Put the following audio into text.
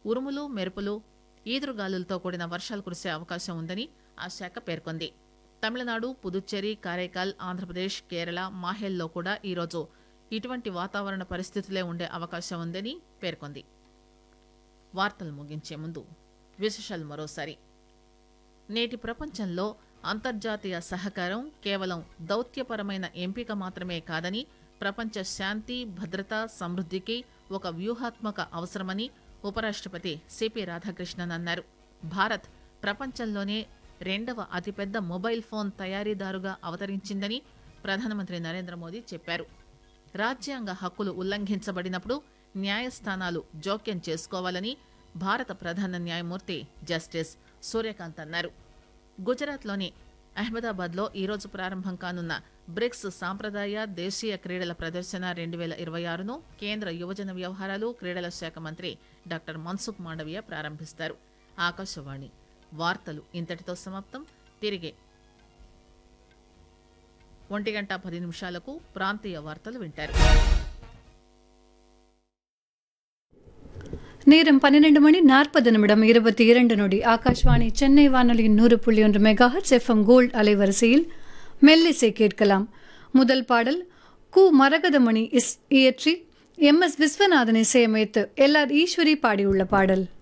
ఉరుములు మెరుపులు ఈదురుగాలులతో కూడిన వర్షాలు కురిసే అవకాశం ఉందని ఆ శాఖ పేర్కొంది తమిళనాడు పుదుచ్చేరి కారైకాల్ ఆంధ్రప్రదేశ్ కేరళ మాహేల్లో కూడా ఈరోజు ఇటువంటి వాతావరణ పరిస్థితులే ఉండే అవకాశం ఉందని పేర్కొంది వార్తలు ముగించే ముందు విశేషాలు మరోసారి నేటి ప్రపంచంలో అంతర్జాతీయ సహకారం కేవలం దౌత్యపరమైన ఎంపిక మాత్రమే కాదని ప్రపంచ శాంతి భద్రత సమృద్ధికి ఒక వ్యూహాత్మక అవసరమని ఉపరాష్ట్రపతి సిపి రాధాకృష్ణన్ అన్నారు భారత్ ప్రపంచంలోనే రెండవ అతిపెద్ద మొబైల్ ఫోన్ తయారీదారుగా అవతరించిందని ప్రధానమంత్రి నరేంద్ర మోదీ చెప్పారు రాజ్యాంగ హక్కులు ఉల్లంఘించబడినప్పుడు న్యాయస్థానాలు జోక్యం చేసుకోవాలని భారత ప్రధాన న్యాయమూర్తి జస్టిస్ సూర్యకాంత్ అన్నారు గుజరాత్లోని అహ్మదాబాద్లో ఈరోజు ప్రారంభం కానున్న బ్రిక్స్ సాంప్రదాయ దేశీయ క్రీడల ప్రదర్శన రెండు వేల ఇరవై ఆరును కేంద్ర యువజన వ్యవహారాలు క్రీడల శాఖ మంత్రి డాక్టర్ మన్సుఖ్ మాండవీయ ప్రారంభిస్తారు ఆకాశవాణి వార్తలు ఇంతటితో సమాప్తం తిరిగి ఒంటి గంట పది నిమిషాలకు ప్రాంతీయ వార్తలు వింటారు நேரம் பன்னிரண்டு மணி நாற்பது நிமிடம் இருபத்தி இரண்டு நொடி ஆகாஷ்வாணி சென்னை வானொலியின் நூறு புள்ளி ஒன்று மெகாஹர்ட்ஸ் எஃப்எம் கோல்ட் அலைவரிசையில் மெல்லிசை கேட்கலாம் முதல் பாடல் கு மரகதமணி இஸ் இயற்றி எம் எஸ் விஸ்வநாதன் இசையமைத்து எல் ஆர் ஈஸ்வரி பாடியுள்ள பாடல்